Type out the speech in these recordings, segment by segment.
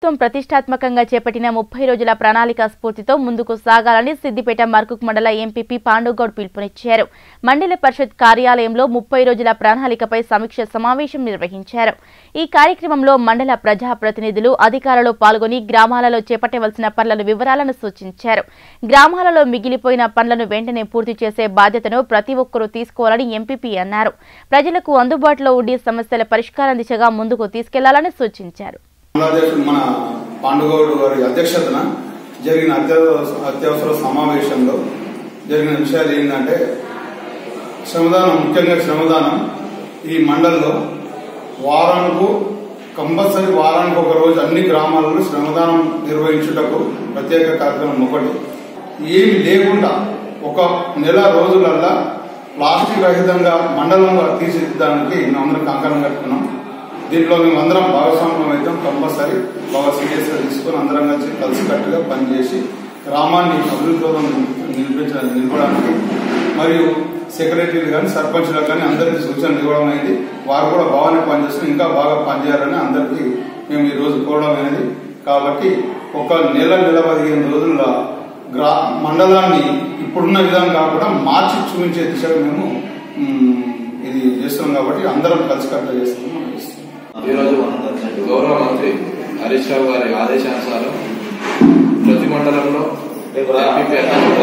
ప్రభుత్వం ప్రతిష్టాత్మకంగా చేపట్టిన ముప్పై రోజుల ప్రణాళిక స్ఫూర్తితో ముందుకు సాగాలని సిద్దిపేట మర్కుక్ మండల ఎంపీపీ పాండుగౌడ్ పిలుపునిచ్చారు మండల పరిషత్ కార్యాలయంలో ముప్పై రోజుల ప్రణాళికపై సమీక్ష సమావేశం నిర్వహించారు ఈ కార్యక్రమంలో మండల ప్రజాప్రతినిధులు అధికారులు పాల్గొని గ్రామాలలో చేపట్టవలసిన పనుల వివరాలను సూచించారు గ్రామాలలో మిగిలిపోయిన పనులను వెంటనే పూర్తి చేసే బాధ్యతను ప్రతి ఒక్కరూ తీసుకోవాలని ఎంపీపీ అన్నారు ప్రజలకు అందుబాటులో ఉండి సమస్యల పరిష్కారం దిశగా ముందుకు తీసుకెళ్లాలని సూచించారు అధ్యక్షుడు మన పాండుగౌడ్ గారి అధ్యక్షతన జరిగిన అత్యవసర అత్యవసర సమావేశంలో జరిగిన విషయాలు ఏంటంటే శ్రమదానం ముఖ్యంగా శ్రమదానం ఈ మండలంలో వారానికి కంపల్సరీ వారానికి ఒక రోజు అన్ని గ్రామాలలో శ్రమదానం నిర్వహించుటకు ప్రత్యేక కార్యక్రమం ఒకటి ఏమి లేకుండా ఒక నెల రోజులల్లా ప్లాస్టిక్ రహితంగా మండలంగా తీర్చిదిద్దడానికి మేమందరం కంకణం కట్టుకున్నాం దీంట్లో మేము అందరం భాగస్వామ్యం అయితే కంపల్సరీ బాగా సీరియస్ గా తీసుకొని అందరం కలిసి కలిసికట్టుగా పనిచేసి గ్రామాన్ని అభివృద్ధిలో నిలిపించడానికి నిలపడానికి మరియు సెక్రటరీలు కానీ సర్పంచ్లకు కానీ అందరికీ సూచనలు ఇవ్వడం అయింది వారు కూడా బాగానే పనిచేస్తున్నారు ఇంకా బాగా పనిచేయాలని అందరికీ మేము ఈ రోజు కోవడం అనేది కాబట్టి ఒక నెల నెల పదిహేను రోజుల గ్రా మండలాన్ని ఇప్పుడున్న విధానం కాకుండా మార్చి చూపించే దిశగా మేము మ్, ఇది చేస్తున్నాం కాబట్టి అందరం కలిసికట్టుగా చేస్తున్నాం మనం చేస్తున్నాం. ఈరోజు గౌరవ మంత్రి హరీష్ రావు గారి ఆదేశానుసారం ప్రతి మండలంలో ఎంపీపీ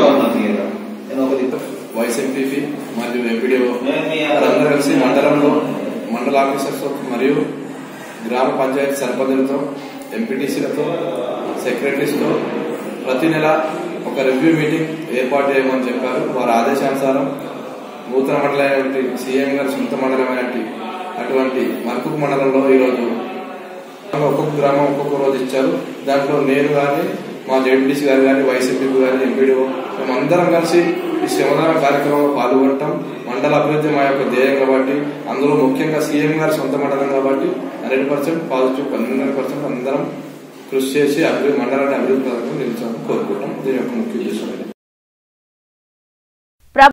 వైస్ ఎంపీపీ మరియు ఎంపీడీఓ అందరూ కలిసి మండలంలో మండల ఆఫీసర్స్ మరియు గ్రామ పంచాయతీ సర్పంచులతో ఎంపీటీసీలతో సెక్రటరీస్తో ప్రతి నెల ఒక రివ్యూ మీటింగ్ ఏర్పాటు చేయమని చెప్పారు వారి ఆదేశానుసారం నూతన మండలమైనటువంటి సీఎం గారి సొంత మండలమైనటువంటి అటువంటి మర్కుక్ మండలంలో ఈరోజు ఒక్కొక్క గ్రామం ఒక్కొక్క రోజు ఇచ్చారు దాంట్లో నేను కానీ మా జెడ్పీసీ గారు కానీ వైసీపీ గారు ఎంపీడీఓ మేమందరం కలిసి ఈ శ్రమదాన కార్యక్రమంలో పాల్గొనటం మండల అభివృద్ధి మా యొక్క ధ్యేయం కాబట్టి అందులో ముఖ్యంగా సీఎం గారి సొంత మండలం కాబట్టి hundred percent positive hundred percent అందరం కృషి చేసి అభివృద్ధి మండలాన్ని అభివృద్ధి పథకం నిలిచాలని కోరుకుంటాం దీని యొక్క ముఖ్య ఉద్దేశం ఇది